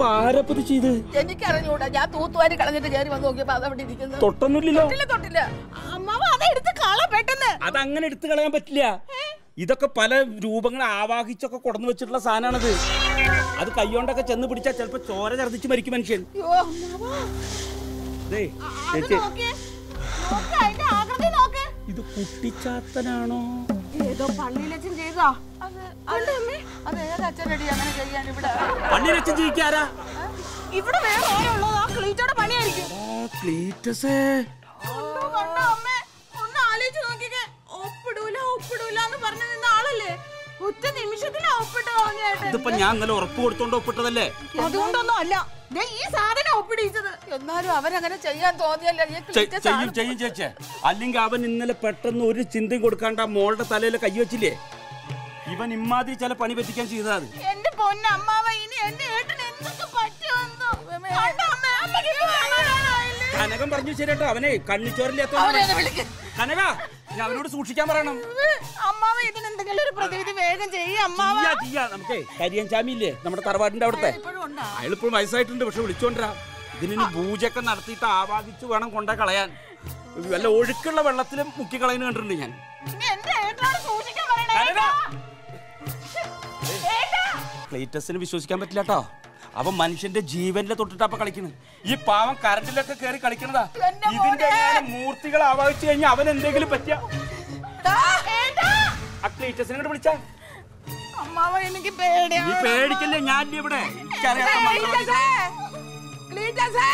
ഇതിപ്പോ ആരപ്പത് ചെയ്ത് എനിക്കറിഞ്ഞൂടാ ഞാൻ തൂത്തുവാരി കളഞ്ഞിട്ട് കയറി വന്ന് നോക്കിയപ്പോ അതവിടെ ഇരിക്കുന്നു തൊട്ടൊന്നുമില്ലല്ലോ തൊട്ടില്ല തൊട്ടില്ല അമ്മാവ അത് എടുത്ത് കള പെട്ടെന്ന് അതങ്ങനെ എടുത്തു കളയാൻ പറ്റില്ല ഇതൊക്കെ പല രൂപങ്ങൾ ആവാഹിച്ചൊക്കെ കൊടന്നു വെച്ചിട്ടുള്ള സാധനമാണത് അത് കൈകൊണ്ടൊക്കെ ചെന്ന് പിടിച്ചാൽ ചിലപ്പോ ചോര ഛർദിച്ച് മരിക്കും മനുഷ്യൻ അയ്യോ അമ്മാവാ ദേ, അത് ചേച്ചി നോക്ക് നോക്ക് അതിന്റെ ആകൃതി നോക്ക് ഇത് കുട്ടിച്ചാത്തനാണോ ഏതോ പള്ളിയിലച്ഛൻ ചെയ്തോ അത് അമ്മേ അത് ഏത് അച്ഛനടി അങ്ങനെ ചെയ്യാൻ ഇവിടെ പള്ളിയിലച്ഛൻ ജീവിക്കാരാ ഇവിടെ വേറെ ആരുള്ളത് ആ ക്ലീറ്റോടെ പണിയായിരിക്കും ക്ലീറ്റസേ കണ്ടോ, കണ്ടോ അമ്മേ ഒന്ന് ആലോചിച്ച് നോക്കിക്കേ ഒപ്പിടൂല ഒപ്പിടൂല എന്ന് പറഞ്ഞു നിന്ന ആളല്ലേ ഒറ്റ നിമിഷത്തിലാ ഒപ്പിട്ട് കളഞ്ഞേട്ടൻ ഇതിപ്പോ ഞാൻ ഇന്നലെ ഉറപ്പ് കൊടുത്തോണ്ട് ഒപ്പിട്ടതല്ലേ അതുകൊണ്ടൊന്നും അല്ല ദേ ഈ സാധനം ഒപ്പിടിച്ചത് എന്നാലും അവരങ്ങനെ ചെയ്യാൻ തോന്നിയല്ലേ ഈ ചെ- ക്ലീറ്റ ചെയ്യും ചെയ്യും ചേച്ചേ അല്ലെങ്കിൽ അവൻ ഇന്നലെ പെട്ടെന്ന് ഒരു ചിന്തയും കൊടുക്കാണ്ട് ആ മോളുടെ തലയിൽ കൈ വെച്ചില്ലേ ഇവൻ ഇമ്മാതിരി ചില പണി പറ്റിക്കാൻ ചെയ്തതാ അത് എന്റെ പൊന്നമ്മാവ ഇനി എന്റെ ഏട്ടൻ എന്തൊക്കെ പറ്റുമെന്നോ കണ്ടോ അമ്മേ, അമ്മയ്ക്ക് ഇപ്പൊ സമാധാനമായില്ലേ? കനകം പറഞ്ഞു ശരിയാട്ടോ അവനെ കണ്ണിച്ചോറില്ലാത്ത അവനെ ഒന്ന് വിളിക്ക്. കനക നീ അവനോട് സൂക്ഷിക്കാൻ പറയണം അമ്മാവ ഇതിനെന്തെങ്കിലും ഒരു പ്രതിവിധി വേഗം ചെയ്യ അമ്മാവ ചെയ്യാ ചെയ്യാ നമുക്ക് കരിയൻ ചാമി ഇല്ലേ നമ്മുടെ തറവാടിന്റെ അവിടുത്തെ ഇപ്പോഴും ഉണ്ടോ അയാൾ ഇപ്പോഴും വയസ്സായിട്ടുണ്ട് പക്ഷെ വിളിച്ചോണ്ടരാ ഇതിന് പൂജയൊക്കെ നടത്തിയിട്ട് ആവാഹിച്ച് വേണം കൊണ്ട കളയാൻ വല്ല ഒഴുക്കുള്ള വെള്ളത്തിലും മുക്കി കളയുന്ന കണ്ടിട്ടുണ്ട് ഞാൻ ഇനി എന്റെ ഏട്ടനോട് സൂക്ഷിക്കാൻ പറയണേ കനക! ഏട്ടാ ക്ലീറ്റസിന് വിശ്വസിക്കാൻ പറ്റില്ല കേട്ടോ അവൻ മനുഷ്യന്റെ ജീവനിലെ തൊട്ടിട്ടാ അപ്പൊ കളിക്കുന്നത് ഈ പാവം കറണ്ടിലൊക്കെ കയറി കളിക്കണതാ എന്റെ ഇതിന്റെ മോനെ! എങ്ങാനും മൂർത്തികൾ ആവാഹിച്ചു കഴിഞ്ഞാൽ അവൻ എന്തെങ്കിലും പറ്റിയ ആ, ഏട്ടാ ആ ക്ലീറ്റസിനെ കൂടെ വിളിച്ചാ അമ്മാവ എനിക്ക് പേടിയാണ് നീ പേടിക്കല്ലേ ഞാൻ ഇവിടെ എനിക്കറിയാത്ത മന്ത്രവാദി. ക്ലീറ്റസേ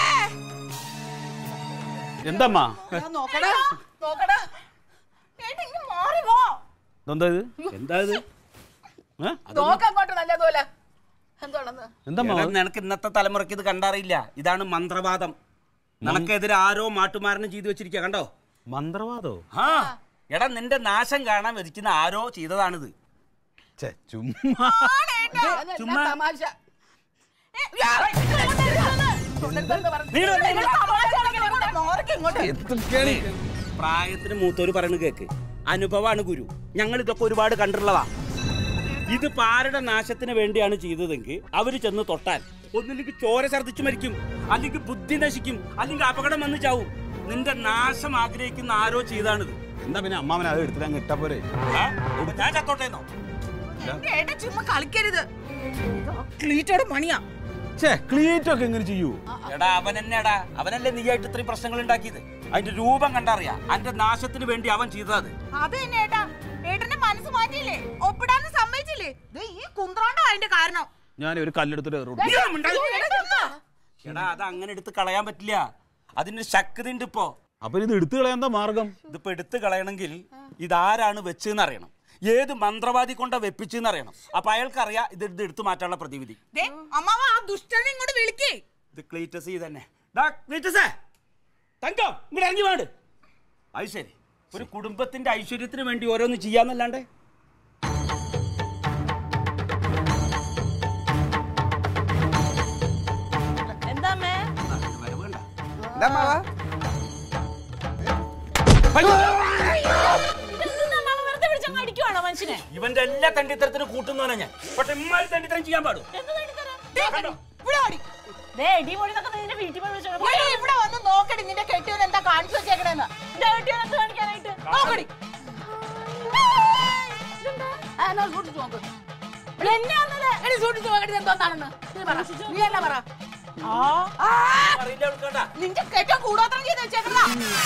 എന്തമ്മാ നോക്കടാ നോക്കടാ ഏട്ടാ ഇങ്ങ് മാറി പോ എന്താ ഇത് എന്താ ഇത് ഏ? നോക്കങ്ങോട്ട് നല്ലതുപോലെ എന്താണെന്ന് എന്തമ്മാ എടാ, നിനക്ക് ഇന്നത്തെ തലമുറയ്ക്ക് ഇത് കണ്ടറിയില്ല ഇതാണ് മന്ത്രവാദം നിനക്കെതിരെ ആരോ മാട്ടുമാരണം ചെയ്തു വെച്ചിരിക്കുക കണ്ടോ മന്ത്രവാദോ ആ എടാ നിന്റെ നാശം കാണാൻ വിധിക്കുന്ന ആരോ ചെയ്തതാണിത് ഛെ, ചുമ്മാ ചുമ്മാ. തമാശ ഏ, യാ, ഇങ്ങോട്ട് ഇരുന്ന്. തുടരുതെന്ന് പറഞ്ഞു. നീ ഇവിടെ നിങ്ങൾ തമാശ കളിക്കല്ലേ? ഇങ്ങോട്ട് മാറിക്ക് ഇങ്ങോട്ട്. പ്രായത്തിന് മൂത്തോര് പറയുന്നത് കേക്ക് അനുഭവമാണ് ഗുരു ഞങ്ങൾ ഇതൊക്കെ ഒരുപാട് കണ്ടിട്ടുള്ളതാ ഇത് പാരുടെ നാശത്തിന് വേണ്ടിയാണ് ചെയ്തതെങ്കിൽ അവര് ചെന്ന് തൊട്ടാൽ ഒന്നില്ലെങ്കിൽ ചോര ഛർദ്ദിച്ചു മരിക്കും അല്ലെങ്കിൽ ബുദ്ധി നശിക്കും അല്ലെങ്കിൽ അപകടം വന്ന് ചാവും നിന്റെ നാശം ആഗ്രഹിക്കുന്ന ആരോ ചെയ്താണിത് എന്താ പിന്നെ അമ്മാവൻ അത് എടുത്തിട്ട് അങ്ങ് ഇട്ടാ പോരെ ആ? ഞാൻ ചത്തോട്ടേന്നോ എന്റെ ഏട്ടാ ചുമ്മാ കളിക്കരുത് ക്ലീറ്റോടെ മണിയാ ഛേ ക്ലീറ്റ് ഒക്കെ എങ്ങനെ ചെയ്യൂ എടാ അവൻ എന്നെടാ അവനല്ലേ നീയായിട്ട് ഇത്രയും പ്രശ്നങ്ങൾ ഉണ്ടാക്കിയത് അതിന്റെ രൂപം കണ്ടറിയാം അതിന്റെ നാശത്തിന് വേണ്ടി അവൻ ചെയ്തത് അത് തന്നെ ഏട്ടാ ഏട്ടന്റെ മനസ്സ് മാറ്റിയില്ലേ ഒപ്പിടാനും സമ്മതിച്ചില്ലേ ദേ ഈ കുന്ത്രോണ്ടോ അതിന്റെ കാരണം ഞാൻ ഒരു കല്ലെടുത്തിട്ട് എറിയും. ഏട്ടാ, ചുമ്മാ. എടാ അത് അങ്ങനെ എടുത്ത് കളയാൻ പറ്റില്ല അതിന് ശക്തി ഉണ്ട് ഇപ്പോ അപ്പൊ ഇത് എടുത്തു കളയാൻ എന്താ മാർഗം ഇതിപ്പോ എടുത്ത് കളയണമെങ്കിൽ ഇതാരാണ് വെച്ചെന്ന് അറിയണം ഏത് മന്ത്രവാദി കൊണ്ടാ വെപ്പിച്ചെന്ന് അറിയണം അപ്പൊ അയാൾക്കറിയാം ഇത് ഇത് എടുത്തു മാറ്റാനുള്ള പ്രതിവിധി ദേ, അമ്മാവ ആ ദുഷ്ടനെ ഇങ്ങോട്ട് വിളിക്കേ ഇത് ക്ലീറ്റസ് ഇത് തന്നെ ഡാ, ക്ലീറ്റസേ തങ്കം ഇങ്ങോട്ട് ഇറങ്ങി വേണ്ട അത് ശരി ഒരു കുടുംബത്തിന്റെ ഐശ്വര്യത്തിന് വേണ്ടി ഓരോന്ന് ചെയ്യാന്നല്ലാണ്ട് എന്താ അമ്മേ വരവ് കണ്ട എന്താ മാവാ ഇതെന്താ മാമ വെറുതെ പിടിച്ചങ്ങ് അടിക്കുവാണോ മനുഷ്യനെ ഇവന്റെ എല്ലാ തണ്ടിത്തരത്തിന് കൂട്ടുന്നവനാ ഞാൻ പക്ഷെ ഇമ്മാരി തണ്ടിത്തരം ചെയ്യാൻ പാടും എന്ത് തടിത്തരം? കണ്ടോ ഇവിടെ വാടി. ദേ, ഇടി പൊടി എന്നൊക്കെ നിന്റെ വീട്ടിൽ പോയി വിളിച്ചോണ്ട് പോ. ഇവിടെ ഇവിടെ വന്ന് നോക്കടി നിന്റെ കെട്ടിയവൻ എന്താ കാണിച്ചു വെച്ചേക്കണേന്ന് ഇതാ കെട്ടിയവനെന്ത് കാണിക്കാനായിട്ട്? നോക്കടി ആ, എന്നാ സൂക്ഷിച്ച് നോക്ക്. എന്നെയാന്നല്ലേ? എടി സൂക്ഷിച്ച് നോക്കടി ഇത് എന്തോന്നാണെന്ന് നീ പറ നീ എന്നാ പറ ആ, ആ, അറിയില്ല അവൾക്ക് കേട്ടാ നിന്റെ കെട്ടിയ കൂടോത്രം ചെയ്ത് വെച്ചേക്കണ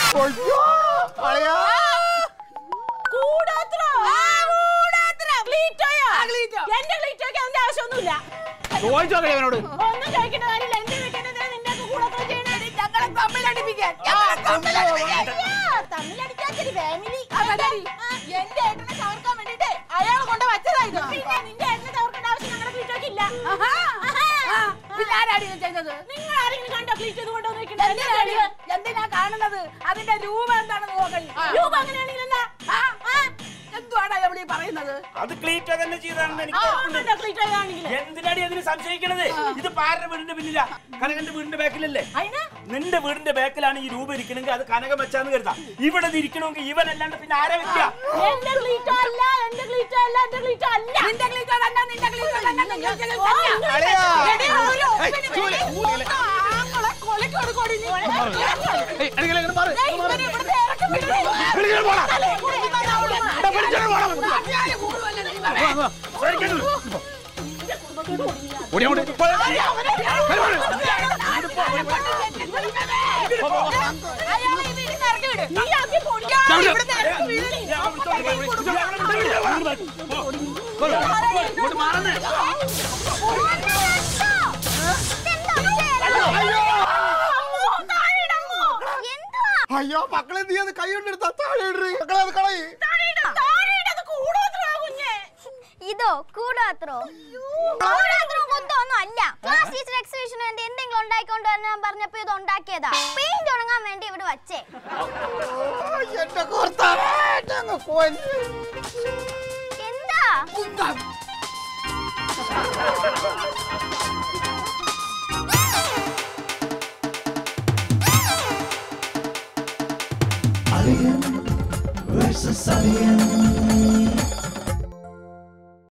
കൂടാത്രോ? ക്ലീറ്റോയോ? എന്റെ ക്ലീറ്റോയ്ക്ക് അതിന്റെ ആവശ്യമൊന്നുമില്ല. ചോദിച്ചോക്കെ അവനോട് ഒന്നും ചോദിക്കേണ്ട കാര്യമില്ല. എന്റെ വീട്ടിൽ നിന്നെയൊക്കെ കൂടാത്രം ചെയ്യണേ. ഞങ്ങളെ തമ്മിലടിപ്പിക്കാൻ ഞങ്ങളെ തമ്മിലടിപ്പിക്കാൻ ആ, തമ്മിലടിക്കാത്തൊരു family. അതടി, എന്റെ ഏട്ടനെ തകർക്കാൻ വേണ്ടിട്ട് അയാൾ കൊണ്ട് വെച്ചതായിരുന്നു പിന്നെ നിന്റെ ഏട്ടനെ തകർക്കേണ്ട ആവശ്യം ഞങ്ങളുടെ ക്ലീറ്റോയ്ക്ക് ഇല്ല. പിന്നെ ആരാടി ഇത് ചെയ്തത് നിങ്ങൾ ആരെങ്കിലും കണ്ടോ ക്ലീറ്റോ ഇത് കൊണ്ടുവന്ന് വെക്കണത്? എന്തിനാടി എന്തിനാ കാണുന്നത് അതിന്റെ രൂപം എന്താണെന്ന് നോക്കണി രൂപ അങ്ങനെയാണെങ്കിൽ എന്താ? എന്തുവാണ് അയാൾ ഈ പറയുന്നത് അത് ക്ലീറ്റ തന്നെ ചെയ്താണെന്ന് എനിക്ക് ആ, ഉറപ്പുണ്ട്. കണ്ടോ ക്ലീറ്റോ ആണെങ്കിൽ? എന്തിനാടി അതിന് സംശയിക്കണത് ഇത് പാരുടെ വീടിന്റെ പിന്നിലാ കനകന്റെ വീടിന്റെ ബാക്കിലല്ലേ അതിന് നിന്റെ വീടിന്റെ ബാക്കിലാണ് ഈ രൂപ ഇരിക്കണമെങ്കിൽ അത് കനകം വെച്ചാന്ന് കരുതാം ഇവിടെ ഇത് ഇരിക്കണമെങ്കിൽ ഇവൻ അല്ലാണ്ട് പിന്നെ ആരെ വെക്കുക എന്റെ ക്ലീറ്റോ അല്ല എന്റെ ക്ലീറ്റോ ക്ലീറ്റോ അല്ല എന്റെ ക്ലീറ്റോ അല്ല നിന്റെ ക്ലീറ്റോ തന്നെ നിന്റെ ക്ലീറ്റോ തന്നെ നിന്റെ ക്ലീറ്റോ തന്നെ. അളിയാ. എടി, ഒരു ഒപ്പിന് വേണ്ടി മൂത്ത ആങ്ങളെ കൊലയ്ക്ക് കൊടുക്കോടി നീ. ദേ, ഇവനെ ഇവിടുന്ന് ഇറക്കി വിടടി. തലേ കുടിക്കുന്ന അവള്. നാട്ടുകാര് കൂടുവല്ലേ നീ പറ. അയാളെ ഈ വീട്ടിൽ നിന്ന് ഇറക്കി വിട്. നീ ആക്കി പൊടിയാ. ഇവിടുന്ന് ഇറക്കി വിട്. ഈ കുടുംബം അയ്യോ മക്കളെ നീ അത് കൈ കൊണ്ടെടുത്താ താഴെ ഇടറി മക്കളെ അത് കളയി ഇതോ കൂടാത്രോ കൂടാത്രോ കൊണ്ടൊന്നും അല്ല ക്ലാസ് ടീച്ചർ എക്സിബിഷന് വേണ്ടി എന്തെങ്കിലും ഉണ്ടായിക്കൊണ്ട് വരാൻ പറഞ്ഞപ്പോ ഇത് ഉണ്ടാക്കിയതാ പെയിന്റ് ഉണങ്ങാൻ വേണ്ടി ഇവിടെ വച്ചേ എന്റെ കോർത്താവേ എന്നെ അങ്ങ് കൊല്ല്. എന്താ Alien versus Alien.